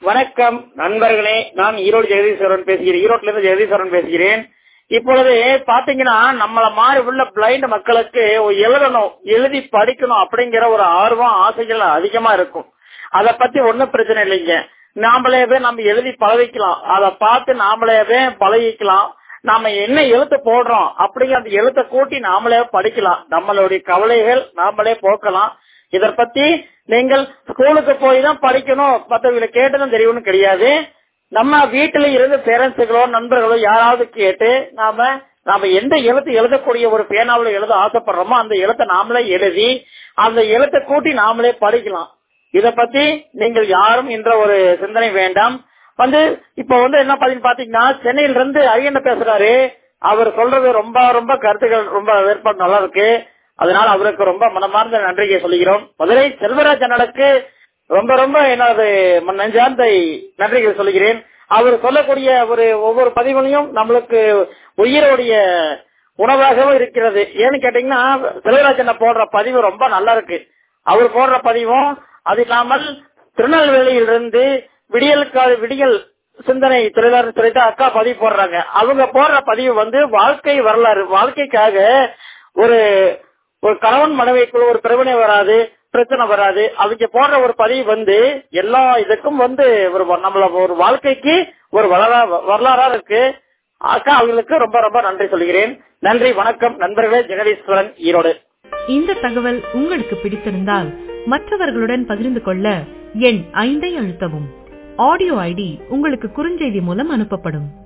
வணக்கம் நண்பர்களே நான் ஈரோடு ஜெகதீஸ்வரன் பேசுகிறேன் ஈரோட்ல இருந்து ஜெகதீஸ்வரன் பேசுகிறேன் இப்பொழுது பாத்தீங்கன்னா நம்மள மாதிரி உள்ள பிளைண்ட் மக்களுக்கு எழுதணும் எழுதி படிக்கணும் அப்படிங்கிற ஒரு ஆர்வம் ஆசைகள் அதிகமா இருக்கும் அத பத்தி ஒன்னும் பிரச்சனை இல்லைங்க நாமளேவே நம்ம எழுதி பழகிக்கலாம் அதை பார்த்து நாமளேவே பழகிக்கலாம் நாம என்ன எழுத்து போடுறோம் அப்படிங்கிற அந்த எழுத்தை கூட்டி நாமளே படிக்கலாம் நம்மளுடைய கவலைகள் நாமளே போக்கலாம் இத பத்தி நீங்கள் ஸ்கூலுக்கு போய் தான் படிக்கணும் மற்றவங்களை கேட்டதும் தெரியும்னு கிடையாது நம்ம வீட்டுல இருந்து பேரண்ட்ஸுகளோ நண்பர்களோ யாராவது கேட்டு நாம நாம எந்த எழுத்து எழுதக்கூடிய ஒரு பேனாவில் எழுத ஆசைப்படுறோமோ அந்த எழுத்தை நாமளே எழுதி அந்த எழுத்தை கூட்டி நாமளே படிக்கலாம் இத பத்தி நீங்கள் யாரும் என்ற ஒரு சிந்தனை வேண்டாம் வந்து இப்ப வந்து என்ன பாத்தீங்கன்னா சென்னையில இருந்து அரியண்ண பேசுறாரு அவர் சொல்றது ரொம்ப ரொம்ப கருத்துக்கள் ரொம்ப வேறுபாடு நல்லா இருக்கு அதனால அவருக்கு ரொம்ப மனமார்ந்த நன்றியை சொல்லுகிறோம் மதுரை செல்வராஜ் அண்ணனுக்கு ரொம்ப ரொம்ப என்னது நெஞ்சார்ந்த நன்றிகள் சொல்லுகிறேன் அவர் சொல்லக்கூடிய ஒரு ஒவ்வொரு பதிவுலையும் நம்மளுக்கு உயிரோடைய உணவாகவும் இருக்கிறது ஏன்னு கேட்டீங்கன்னா செல்வராஜன் போடுற பதிவு ரொம்ப நல்லா இருக்கு அவர் போடுற பதிவும் அது இல்லாமல் திருநெல்வேலியிலிருந்து விடியலுக்காக விடியல் சிந்தனை தொழிலாளர் சொல்லிட்டு அக்கா பதிவு போடுறாங்க அவங்க போடுற பதிவு வந்து வாழ்க்கை வரலாறு வாழ்க்கைக்காக ஒரு ஒரு கணவன் மனைவிக்குள்ள ஒரு பிரச்சனை வராது பிரச்சனை வராது அவங்க போடுற ஒரு பதிவு வந்து எல்லா இதுக்கும் வந்து ஒரு நம்மள ஒரு வாழ்க்கைக்கு ஒரு வரலாறா இருக்கு அக்கா அவங்களுக்கு ரொம்ப ரொம்ப நன்றி சொல்கிறேன் நன்றி வணக்கம் நண்பர்களே ஜெகதீஸ்வரன் ஈரோடு இந்த தகவல் உங்களுக்கு பிடித்திருந்தால் மற்றவர்களுடன் பகிர்ந்து கொள்ள எண் ஐந்தை அழுத்தவும் ஆடியோ ஐடி உங்களுக்கு குறுஞ்செய்தி மூலம் அனுப்பப்படும்